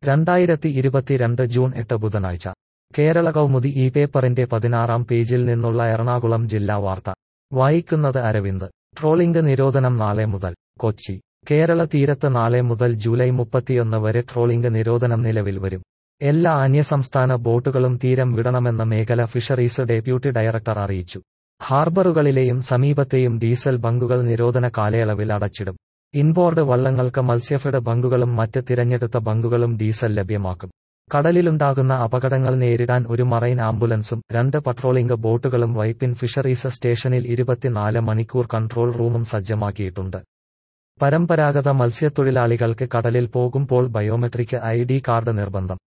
രണ്ടായിരത്തി ഇരുപത്തിരണ്ട് ജൂൺ എട്ട് ബുധനാഴ്ച കേരള കൗമുദി ഈ പേപ്പറിന്റെ പതിനാറാം പേജിൽ നിന്നുള്ള എറണാകുളം ജില്ലാ വാർത്ത വായിക്കുന്നത് അരവിന്ദ് ട്രോളിംഗ് നിരോധനം നാളെ മുതൽ കൊച്ചി കേരള തീരത്ത് നാളെ മുതൽ ജൂലൈ മുപ്പത്തിയൊന്ന് വരെ ട്രോളിംഗ് നിരോധനം നിലവിൽ വരും എല്ലാ അന്യസംസ്ഥാന ബോട്ടുകളും തീരം വിടണമെന്ന മേഖല ഫിഷറീസ് ഡെപ്യൂട്ടി ഡയറക്ടർ അറിയിച്ചു ഹാർബറുകളിലെയും സമീപത്തെയും ഡീസൽ ബങ്കുകൾ നിരോധന കാലയളവിൽ അടച്ചിടും ഇൻബോർഡ് വള്ളങ്ങൾക്ക് മത്സ്യഫെഡ് ബങ്കുകളും മറ്റ് തിരഞ്ഞെടുത്ത ബങ്കുകളും ഡീസൽ ലഭ്യമാക്കും കടലിലുണ്ടാകുന്ന അപകടങ്ങൾ നേരിടാൻ ഒരു മറൈൻ ആംബുലൻസും രണ്ട് പട്രോളിംഗ് ബോട്ടുകളും വൈപ്പിൻ ഫിഷറീസ് സ്റ്റേഷനിൽ ഇരുപത്തിനാല് മണിക്കൂർ കൺട്രോൾ റൂമും സജ്ജമാക്കിയിട്ടുണ്ട് പരമ്പരാഗത മത്സ്യത്തൊഴിലാളികൾക്ക് കടലിൽ പോകുമ്പോൾ ബയോമെട്രിക് ഐ ഡി കാർഡ് നിർബന്ധം